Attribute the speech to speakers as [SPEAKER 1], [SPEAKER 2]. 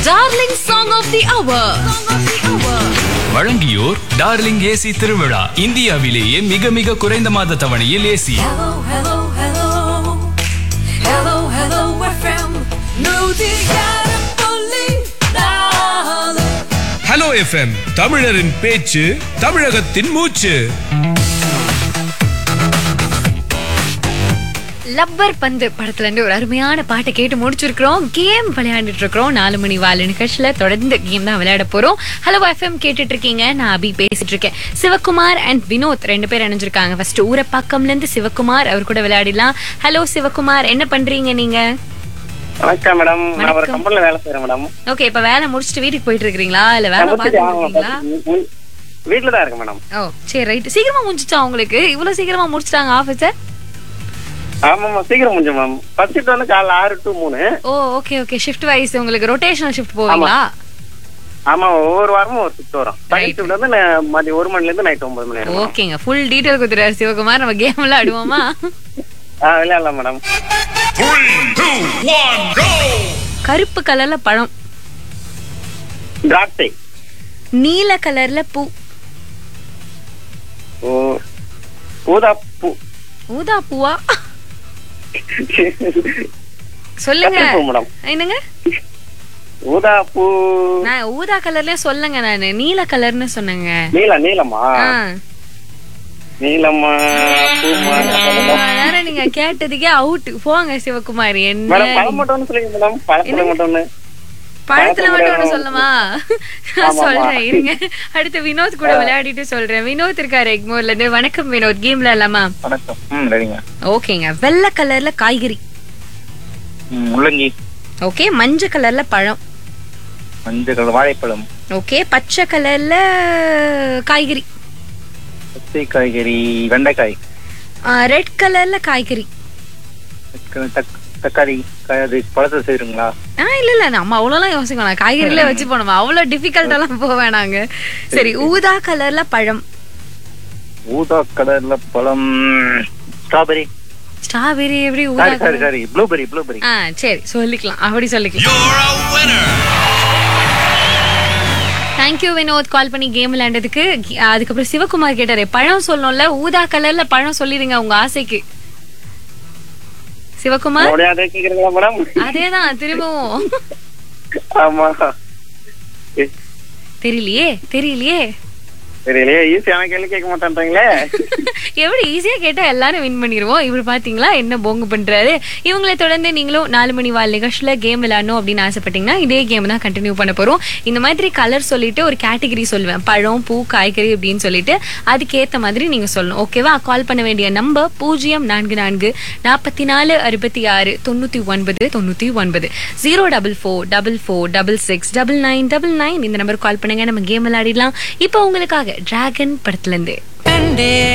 [SPEAKER 1] Darling song of the hour
[SPEAKER 2] வழங்கியோர் darling AC திருவிழா இந்தியாவிலேயே மிக மிக குறைந்த மாத தவணையில் AC
[SPEAKER 1] Hello, hello, hello. Hello, hello, FM. நூத்தியாரம்புள்ளி நாலு.
[SPEAKER 3] ஹலோ எஃப்எம் தமிழரின் பேச்சு தமிழகத்தின் மூச்சு
[SPEAKER 4] லப்பர் பந்து படத்துல இருந்து ஒரு அருமையான பாட்டை கேட்டு முடிச்சிருக்கிறோம் கேம் விளையாண்டுட்டு இருக்கிறோம் நாலு மணி வாழ நிகழ்ச்சியில தொடர்ந்து கேம் தான் விளையாட போறோம் ஹலோ எஃப்எம் கேட்டுட்டு இருக்கீங்க நான் அபி பேசிட்டு இருக்கேன் சிவகுமார் அண்ட் வினோத் ரெண்டு பேர் இணைஞ்சிருக்காங்க ஃபர்ஸ்ட் ஊர பக்கம்ல இருந்து சிவகுமார் அவர் கூட விளையாடிடலாம் ஹலோ சிவகுமார் என்ன பண்றீங்க நீங்க
[SPEAKER 5] வணக்கம் மேடம் நான் ஒரு
[SPEAKER 4] வணக்கம்.
[SPEAKER 5] கம்பெனில வேலை செய்யறேன் மேடம்
[SPEAKER 4] ஓகே இப்ப வேலை முடிச்சுட்டு வீட்டுக்கு போயிட்டு இருக்கீங்களா இல்ல வேலை
[SPEAKER 5] நான் முடிச்சிட்டு
[SPEAKER 4] பார்த்துட்டு
[SPEAKER 5] ஆமா,
[SPEAKER 4] இருக்கீங்களா
[SPEAKER 5] மு- வீட்ல தான் இருக்கேன் மேடம்
[SPEAKER 4] ஓ சரி ரைட் சீக்கிரமா முடிஞ்சுச்சா உங்களுக்கு இவ்வளவு சீக்கிரமா முடிச்சிட்டாங்க ஆபீஸர்
[SPEAKER 5] ஆமாமா சீக்கிரம் முடிஞ்சு மேம் ஃபர்ஸ்ட் ஷிஃப்ட் வந்து காலைல ஆறு டு மூணு
[SPEAKER 4] oh okay okay shift wise உங்களுக்கு ரொட்டேஷனல் ஷிஃப்ட் போவீங்களா
[SPEAKER 5] ஆமா ஒவ்வொரு வாரமும் ஒரு ஷிஃப்ட் வரும் செகண்ட் ஷிஃப்ட் வந்து நான் மதியம் ஒரு மணில இருந்து நைட் ஒன்பது மணி வரைக்கும்
[SPEAKER 4] ஓகேங்க ஃபுல் டீடைல் கொடுத்துறாரு சிவகுமார் நம்ம கேம் எல்லாம் ஆடுவோமா
[SPEAKER 5] ஆ விளையாடலாம் மேடம்
[SPEAKER 4] கருப்பு கலர்ல பழம்
[SPEAKER 5] திராட்சை
[SPEAKER 4] நீல கலர்ல பூ
[SPEAKER 5] ஓ ஊதா பூ
[SPEAKER 4] ஊதா பூவா சொல்லுங்க
[SPEAKER 5] கத்திரிப்பூ மேடம்
[SPEAKER 4] என்னங்க
[SPEAKER 5] ஊதா பூ
[SPEAKER 4] நான் ஊதா கலர்லயே சொல்லுங்க நானு நீல கலர்னு சொன்னேங்க
[SPEAKER 5] நீலம் நீலமா
[SPEAKER 4] ஆ.
[SPEAKER 5] நீலமா பூமா
[SPEAKER 4] இவ்வளவு நேரம் நீங்க கேட்டதுக்கே அவுட் போங்க சிவகுமார் என்ன
[SPEAKER 5] மேடம் பழம் மட்டும் ஒண்ணு சொல்லுங்க மேடம் பழத்துல மட்டும் ஒண்ணு
[SPEAKER 4] பழத்துல மட்டும் ஒண்ணு சொல்லுமா
[SPEAKER 5] ஆமா.
[SPEAKER 4] சொல்றேன் இருங்க அடுத்து வினோத் கூட விளையாடிட்டு சொல்றேன் வினோத் இருக்காரு எக்மோர்ல இருந்து வணக்கம் வினோத் கேம்ல இல்லாமா
[SPEAKER 6] வணக்கம் ம் ரெடிங்க
[SPEAKER 4] ஓகேங்க வெள்ளை கலர்ல காய்கறி
[SPEAKER 6] ம் முள்ளங்கி
[SPEAKER 4] ஓகே மஞ்சள் கலர்ல பழம்
[SPEAKER 6] மஞ்சள் கலர் வாழைப்பழம்
[SPEAKER 4] ஓகே பச்சை கலர்ல காய்கறி
[SPEAKER 6] பச்சை காய்கறி வெண்டைக்காய்
[SPEAKER 4] ரெட் கலர்ல காய்கறி
[SPEAKER 6] தக்க- தக்- தக்காளி காய் அது பழத்தை செய்யுங்களா
[SPEAKER 4] ஆ இல்ல இல்ல நம்ம அவ்வளோலாம் யோசிக்க வேணாம் காய்கறிகளே வச்சு போனோம் அவ்வளவு டிஃபிகல்ட்டெல்லாம் போக வேணாங்க சரி ஊதா கலர்ல பழம்
[SPEAKER 6] ஊதா கலர்ல பழம் ஸ்ட்ராபெரி
[SPEAKER 4] ஸ்ட்ராபெரி எப்படி ஊதா
[SPEAKER 6] sorry sorry sorry blueberry blueberry
[SPEAKER 4] ஆ சரி சொல்லிக்கலாம் அப்படி சொல்லிக்கலாம் தேங்க்யூ வினோத் கால் பண்ணி கேம் விளையாண்டதுக்கு கி- அதுக்கப்புறம் சிவகுமார் கேட்டாரு பழம் சொல்லணும்ல ஊதா கலர்ல பழம் சொல்லிடுங்க உங்க ஆசைக்கு சிவகுமார்
[SPEAKER 5] முடியாத கேக்குறீங்களா மேடம்
[SPEAKER 4] அதேதான் திரும்பவும்
[SPEAKER 5] ஆமா
[SPEAKER 4] தெரியலையே தெரியலையே
[SPEAKER 5] தெரியலையே ஈஸியான கேள்வி கேட்க மாட்டேன்றீங்களே
[SPEAKER 4] எப்படி ஈஸியா கேட்டா எல்லாரும் வின் பண்ணிடுவோம் இவர் பாத்தீங்களா என்ன போங்கு பண்றாரு இவங்களை தொடர்ந்து நீங்களும் நாலு மணி வாழ் நிகழ்ச்சியில கேம் விளையாடணும் அப்படின்னு ஆசைப்பட்டீங்கன்னா இதே கேம் தான் கண்டினியூ பண்ண போறோம் இந்த மாதிரி கலர் சொல்லிட்டு ஒரு கேட்டகரி சொல்லுவேன் பழம் பூ காய்கறி அப்படின்னு சொல்லிட்டு அதுக்கேத்த மாதிரி நீங்க சொல்லணும் ஓகேவா கால் பண்ண வேண்டிய நம்பர் பூஜ்ஜியம் நான்கு நான்கு நாற்பத்தி நாலு அறுபத்தி ஆறு தொண்ணூத்தி ஒன்பது தொண்ணூத்தி ஒன்பது zero double four double four double six double nine double nine இந்த நம்பர் கால் பண்ணுங்க நம்ம கேம் விளையாடிடலாம் இப்போ உங்களுக்காக டிராகன் படத்துல இருந்து